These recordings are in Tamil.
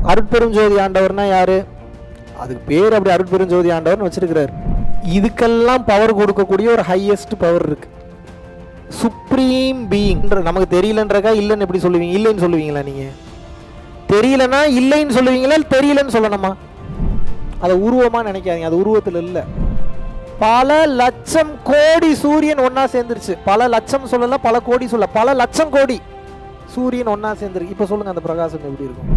அருட்பெரும் ஜோதி ஆண்டவர்னா யாரு அதுக்கு பேர் அப்படி அருட்பெரும் ஜோதி ஆண்டவர்னு வச்சிருக்கிறார் இதுக்கெல்லாம் பவர் கொடுக்கக்கூடிய ஒரு ஹையஸ்ட் பவர் இருக்கு சுப்ரீம் பீயிங் நமக்கு தெரியலன்றக்கா இல்லைன்னு எப்படி சொல்லுவீங்க இல்லைன்னு சொல்லுவீங்களா நீங்க தெரியலனா இல்லைன்னு சொல்லுவீங்களா இல்ல தெரியலன்னு சொல்லணுமா அதை உருவமா நினைக்காதீங்க அது உருவத்தில் இல்லை பல லட்சம் கோடி சூரியன் ஒண்ணா சேர்ந்துருச்சு பல லட்சம் சொல்லல பல கோடி சொல்ல பல லட்சம் கோடி சூரியன் ஒண்ணா சேர்ந்துருக்கு இப்போ சொல்லுங்க அந்த பிரகாசம் எப்படி இருக்கும்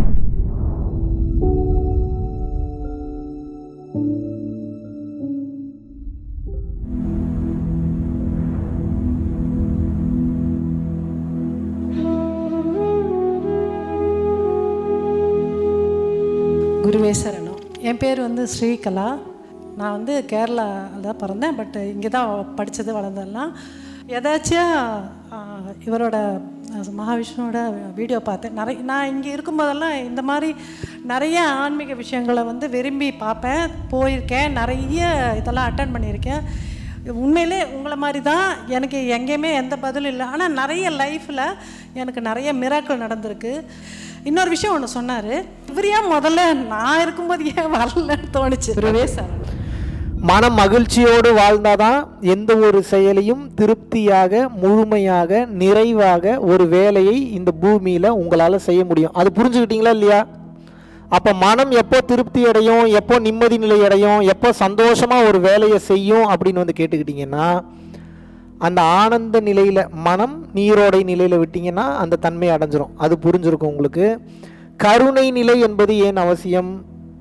குருவே சரணம் என் பேர் வந்து ஸ்ரீகலா நான் வந்து கேரளாவில் தான் பிறந்தேன் பட் இங்கே தான் படித்தது வளர்ந்ததெல்லாம் எதாச்சியா இவரோட அஹ், மகாவிஷ்ணுவோட வீடியோ பார்த்தேன் நிறைய நான் இங்கே இருக்கும்போதெல்லாம் இந்த மாதிரி நிறைய ஆன்மீக விஷயங்களை வந்து விரும்பி பார்ப்பேன் போயிருக்கேன் நிறைய இதெல்லாம் அட்டன் பண்ணியிருக்கேன் உண்மையிலே உங்களை மாதிரி தான் எனக்கு எங்கேயுமே எந்த பதிலும் இல்லை ஆனால் நிறைய லைஃப்பில் எனக்கு நிறைய மிராக்கள் நடந்திருக்கு இன்னொரு விஷயம் ஒன்று சொன்னார் இவர் ஏன் முதல்ல நான் இருக்கும்போது ஏன் வரலன்னு தோணுச்சு குருவே சார் மன மகிழ்ச்சியோடு வாழ்ந்தாதான் எந்த ஒரு செயலையும் திருப்தியாக முழுமையாக நிறைவாக ஒரு வேலையை இந்த பூமியில உங்களால செய்ய முடியும் அது புரிஞ்சுக்கிட்டீங்களா இல்லையா அப்ப மனம் எப்போ திருப்தி அடையும் எப்போ நிம்மதி நிலை அடையும் எப்போ சந்தோஷமா ஒரு வேலையை செய்யும் அப்படின்னு வந்து கேட்டுக்கிட்டீங்கன்னா அந்த ஆனந்த நிலையில மனம் நீரோடை நிலையில விட்டீங்கன்னா அந்த தன்மை அடைஞ்சிரும் அது புரிஞ்சிருக்கும் உங்களுக்கு கருணை நிலை என்பது ஏன் அவசியம்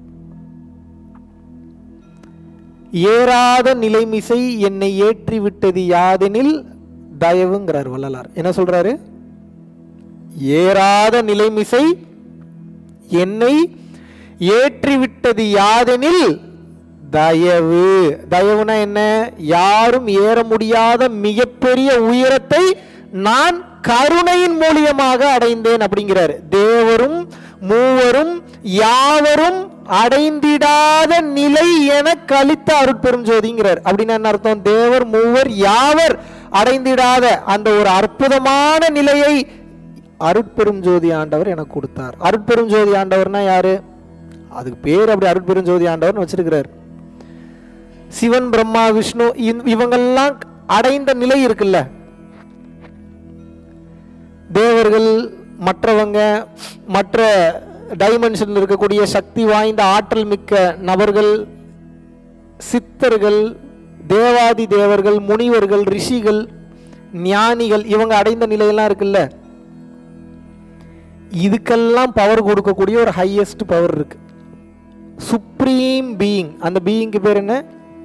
ஏறாத நிலைமிசை என்னை ஏற்றி விட்டது யாதெனில் தயவுங்கிறார் வள்ளலார் என்ன சொல்றாரு ஏறாத நிலைமிசை என்னை ஏற்றி விட்டது யாதெனில் தயவு தயவுனா என்ன யாரும் ஏற முடியாத மிகப்பெரிய உயரத்தை நான் கருணையின் மூலியமாக அடைந்தேன் அப்படிங்கிறாரு தேவரும் மூவரும் யாவரும் அடைந்திடாத நிலை என கழித்த அருட்பெரும் ஜோதிங்கிறார் அப்படின்னா என்ன அர்த்தம் தேவர் மூவர் யாவர் அடைந்திடாத அந்த ஒரு அற்புதமான நிலையை அருட்பெரும் ஜோதி ஆண்டவர் எனக்கு கொடுத்தார் அருட்பெரும் ஜோதி ஆண்டவர்னா யாரு அதுக்கு பேர் அப்படி அருட்பெரும் ஜோதி ஆண்டவர்னு வச்சிருக்கிறார் சிவன் பிரம்மா விஷ்ணு இந்- இவங்கெல்லாம் அடைந்த நிலை இருக்குல்ல தேவர்கள் மற்றவங்க மற்ற டைமென்ஷனில் இருக்கக்கூடிய சக்தி வாய்ந்த ஆற்றல் மிக்க நபர்கள் சித்தர்கள் தேவாதி தேவர்கள் முனிவர்கள் ரிஷிகள் ஞானிகள் இவங்க அடைந்த நிலையெல்லாம் இருக்குல்ல இதுக்கெல்லாம் பவர் கொடுக்கக்கூடிய ஒரு ஹையஸ்ட் பவர் இருக்கு சுப்ரீம் பீயிங் அந்த பீயிங்க்கு பேர் என்ன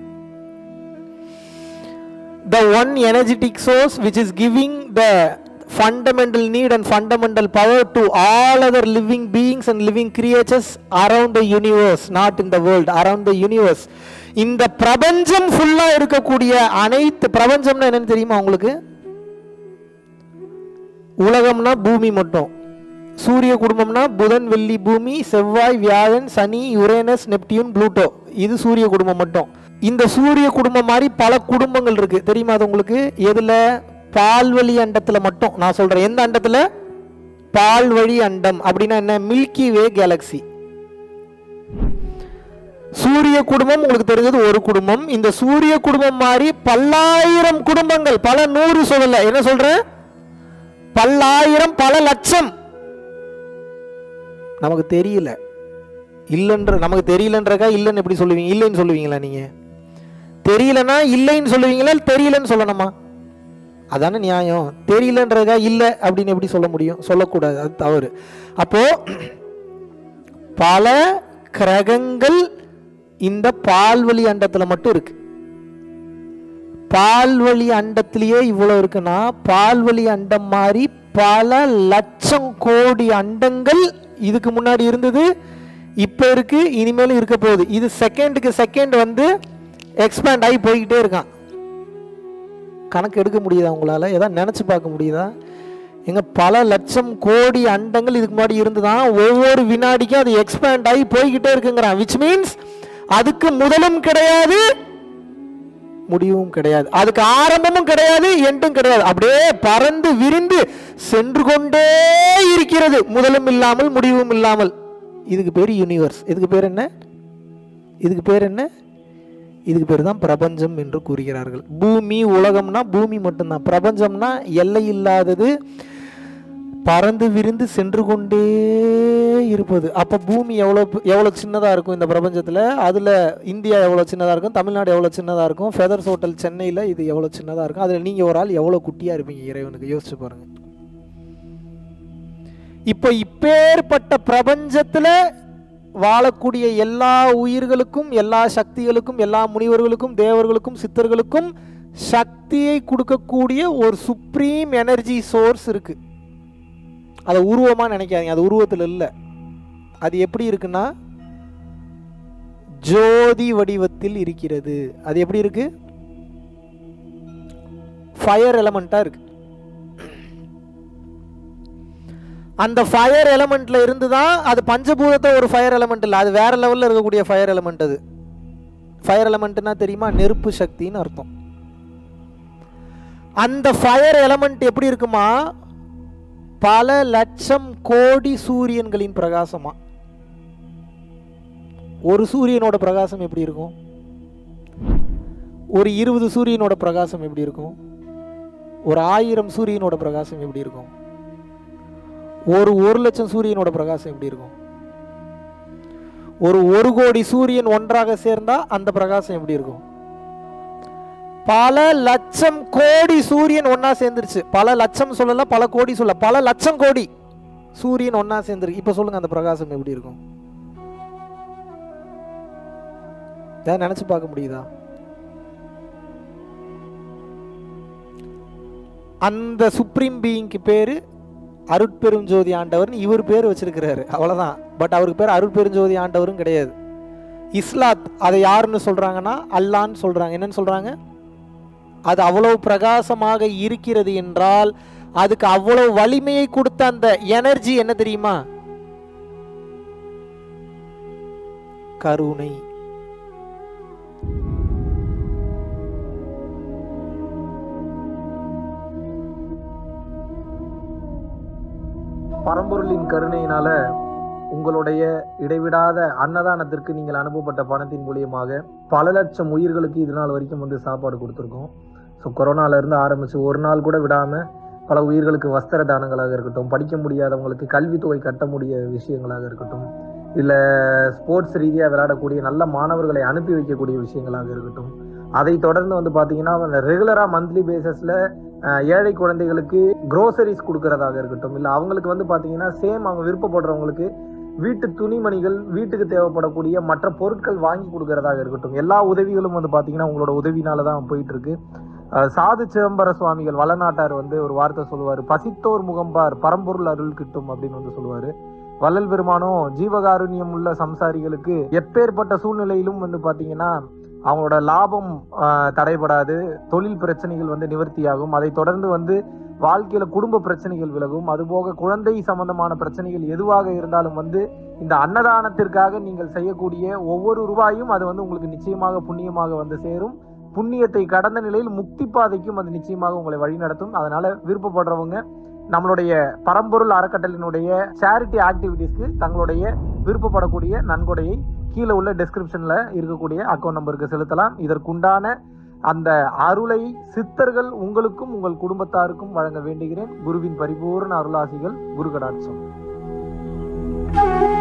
the one energetic source which is giving the fundamental need and fundamental power to all other living beings and living creatures around the universe not in the world around the universe இந்த பிரபஞ்சம் ஃபுல்லா இருக்கக்கூடிய அனைத்து பிரபஞ்சம்னா என்னன்னு தெரியுமா உங்களுக்கு உலகம்னா பூமி மட்டும் சூரிய குடும்பம்னா புதன் வெள்ளி பூமி செவ்வாய் வியாழன் சனி யுரேனஸ் நெப்டியூன் ப்ளூட்டோ இது சூரிய குடும்பம் மட்டும் இந்த சூரிய குடும்பம் மாதிரி பல குடும்பங்கள் இருக்கு தெரியுமா அது உங்களுக்கு எதுல பால்வழி அண்டத்துல மட்டும் நான் சொல்றேன் எந்த அண்டத்துல பால்வழி அண்டம் அப்படின்னா என்ன மில்கி வே கேலக்சி சூரிய குடும்பம் உங்களுக்கு தெரிஞ்சது ஒரு குடும்பம் இந்த சூரிய குடும்பம் மாதிரி பல்லாயிரம் குடும்பங்கள் பல நூறு சொல்லல என்ன சொல்றேன் பல்லாயிரம் பல லட்சம் நமக்கு தெரியல இல்லைன்ற நமக்கு தெரியலன்றக்கா இல்லைன்னு எப்படி சொல்லுவீங்க இல்லைன்னு சொல்லுவீங்களா நீங்க தெரியலனா இல்லைன்னு சொல்லுவீங்களா இல்ல தெரியலன்னு சொல்லணுமா அதானே நியாயம் தெரியலன்றதா இல்லை அப்படின்னு எப்படி சொல்ல முடியும் சொல்லக்கூடாது அது தவறு அப்போ பல கிரகங்கள் இந்த பால்வழி அண்டத்தில் மட்டும் இருக்கு பால்வழி அண்டத்திலேயே இவ்வளோ இருக்குன்னா பால்வழி அண்டம் மாதிரி பல லட்சம் கோடி அண்டங்கள் இதுக்கு முன்னாடி இருந்தது இப்போ இருக்கு இனிமேலும் இருக்க போகுது இது செகண்டுக்கு செகண்ட் வந்து எக்ஸ்பேண்ட் ஆகி போய்கிட்டே இருக்கான் கணக்கு எடுக்க முடியுதா உங்களால் ஏதாவது நினச்சி பார்க்க முடியுதா எங்க பல லட்சம் கோடி அண்டங்கள் இதுக்கு முன்னாடி இருந்துதான் ஒவ்வொரு வினாடிக்கும் அது எக்ஸ்பேண்ட் ஆகி போய்கிட்டே இருக்குங்கிறான் விச் மீன்ஸ் அதுக்கு முதலும் கிடையாது முடிவும் கிடையாது அதுக்கு ஆரம்பமும் கிடையாது எண்டும் கிடையாது அப்படியே பறந்து விரிந்து சென்று கொண்டே இருக்கிறது முதலும் இல்லாமல் முடிவும் இல்லாமல் இதுக்கு பேர் யூனிவர்ஸ் இதுக்கு பேர் என்ன இதுக்கு பேர் என்ன இதுக்கு பேர் தான் பிரபஞ்சம் என்று கூறுகிறார்கள் பூமி உலகம்னா பூமி மட்டும்தான் பிரபஞ்சம்னா எல்லை இல்லாதது பறந்து விரிந்து சென்று கொண்டே இருப்பது அப்போ பூமி எவ்வளோ எவ்வளோ சின்னதாக இருக்கும் இந்த பிரபஞ்சத்தில் அதில் இந்தியா எவ்வளோ சின்னதாக இருக்கும் தமிழ்நாடு எவ்வளோ சின்னதாக இருக்கும் ஃபெதர்ஸ் ஹோட்டல் சென்னையில் இது எவ்வளோ சின்னதாக இருக்கும் அதில் நீங்கள் ஒரு ஆள் எவ்வளோ குட்டியாக இருப்பீங்க இறைவனுக்கு யோசிச்சு பாருங்கள் இப்போ இப்பேற்பட்ட பிரபஞ்சத்தில் வாழக்கூடிய எல்லா உயிர்களுக்கும் எல்லா சக்திகளுக்கும் எல்லா முனிவர்களுக்கும் தேவர்களுக்கும் சித்தர்களுக்கும் சக்தியை கொடுக்கக்கூடிய ஒரு சுப்ரீம் எனர்ஜி சோர்ஸ் இருக்கு அதை உருவமாக நினைக்காதீங்க அது உருவத்தில் இல்லை அது எப்படி இருக்குன்னா ஜோதி வடிவத்தில் இருக்கிறது அது எப்படி இருக்கு ஃபயர் எலமெண்ட்டாக இருக்கு அந்த ஃபயர் எலமெண்ட்ல இருந்து தான் அது பஞ்சபூதத்தை ஒரு ஃபயர் எலமெண்ட் இல்லை அது வேற லெவலில் இருக்கக்கூடிய ஃபயர் எலமெண்ட் அது ஃபயர் எலமெண்ட்னா தெரியுமா நெருப்பு சக்தின்னு அர்த்தம் அந்த ஃபயர் எலமெண்ட் எப்படி இருக்குமா பல லட்சம் கோடி சூரியன்களின் பிரகாசமா ஒரு சூரியனோட பிரகாசம் எப்படி இருக்கும் ஒரு இருபது சூரியனோட பிரகாசம் எப்படி இருக்கும் ஒரு ஆயிரம் சூரியனோட பிரகாசம் எப்படி இருக்கும் ஒரு ஒரு லட்சம் சூரியனோட பிரகாசம் எப்படி இருக்கும் ஒரு ஒரு கோடி சூரியன் ஒன்றாக சேர்ந்தா அந்த பிரகாசம் எப்படி இருக்கும் பல லட்சம் கோடி சூரியன் ஒண்ணா சேர்ந்துருச்சு பல லட்சம் சொல்லல பல கோடி சொல்ல பல லட்சம் கோடி சூரியன் ஒண்ணா சேர்ந்துருக்கு இப்ப சொல்லுங்க அந்த பிரகாசம் எப்படி இருக்கும் ஏதாவது நினைச்சு பார்க்க முடியுதா அந்த சுப்ரீம் பீயிங்க்கு பேரு அருட்பெருஞ்சோதி ஆண்டவர்னு இவர் பேர் வச்சிருக்கிறாரு அவ்வளவுதான் பட் அவருக்கு பேர் அருட்பெருஞ்சோதி ஆண்டவரும் கிடையாது இஸ்லாத் அதை யாருன்னு சொல்றாங்கன்னா அல்லான்னு சொல்றாங்க என்னன்னு சொல்றாங்க அது அவ்வளவு பிரகாசமாக இருக்கிறது என்றால் அதுக்கு அவ்வளவு வலிமையை கொடுத்த அந்த எனர்ஜி என்ன தெரியுமா கருணை பரம்பொருளின் கருணையினால உங்களுடைய இடைவிடாத அன்னதானத்திற்கு நீங்கள் அனுப்பப்பட்ட பணத்தின் மூலியமாக பல லட்சம் உயிர்களுக்கு இது நாள் வரைக்கும் வந்து சாப்பாடு கொடுத்துருக்கோம் ஸோ கொரோனால இருந்து ஆரம்பிச்சு ஒரு நாள் கூட விடாம பல உயிர்களுக்கு வஸ்திர தானங்களாக இருக்கட்டும் படிக்க முடியாதவங்களுக்கு கல்வித்தொகை கட்ட முடிய விஷயங்களாக இருக்கட்டும் இல்லை ஸ்போர்ட்ஸ் ரீதியாக விளையாடக்கூடிய நல்ல மாணவர்களை அனுப்பி வைக்கக்கூடிய விஷயங்களாக இருக்கட்டும் அதை தொடர்ந்து வந்து பார்த்தீங்கன்னா ரெகுலராக மந்த்லி பேசிஸில் ஏழை குழந்தைகளுக்கு க்ரோசரிஸ் கொடுக்கறதாக இருக்கட்டும் இல்லை அவங்களுக்கு வந்து பார்த்தீங்கன்னா சேம் அவங்க விருப்பப்படுறவங்களுக்கு வீட்டு துணிமணிகள் வீட்டுக்கு தேவைப்படக்கூடிய மற்ற பொருட்கள் வாங்கி கொடுக்கறதாக இருக்கட்டும் எல்லா உதவிகளும் வந்து பார்த்தீங்கன்னா உங்களோட உதவினால தான் போயிட்டு இருக்கு அஹ் சாது சிதம்பர சுவாமிகள் வளநாட்டார் வந்து ஒரு வார்த்தை சொல்லுவார் பசித்தோர் முகம்பார் பரம்பொருள் அருள் கிட்டும் அப்படின்னு வந்து சொல்லுவாரு வள்ளல் பெருமானும் ஜீவகாருண்யம் உள்ள சம்சாரிகளுக்கு எப்பேற்பட்ட சூழ்நிலையிலும் வந்து பாத்தீங்கன்னா அவங்களோட லாபம் ஆஹ், தடைபடாது தொழில் பிரச்சனைகள் வந்து நிவர்த்தியாகும் அதை தொடர்ந்து வந்து வாழ்க்கையில குடும்ப பிரச்சனைகள் விலகும் அதுபோக குழந்தை சம்பந்தமான பிரச்சனைகள் எதுவாக இருந்தாலும் வந்து இந்த அன்னதானத்திற்காக நீங்கள் செய்யக்கூடிய ஒவ்வொரு ரூபாயும் அது வந்து உங்களுக்கு நிச்சயமாக புண்ணியமாக வந்து சேரும் புண்ணியத்தை கடந்த நிலையில் முக்தி பாதைக்கும் அது நிச்சயமாக உங்களை வழிநடத்தும் அதனால விருப்பப்படுறவங்க நம்மளுடைய பரம்பொருள் அறக்கட்டளினுடைய சேரிட்டி ஆக்டிவிட்டீஸ்க்கு தங்களுடைய விருப்பப்படக்கூடிய நன்கொடையை கீழே உள்ள டெஸ்கிரிப்ஷன்ல இருக்கக்கூடிய அக்கௌண்ட் நம்பருக்கு செலுத்தலாம் இதற்குண்டான அந்த அருளை சித்தர்கள் உங்களுக்கும் உங்கள் குடும்பத்தாருக்கும் வழங்க வேண்டுகிறேன் குருவின் பரிபூர்ண அருளாசிகள் குரு கடாட்சம்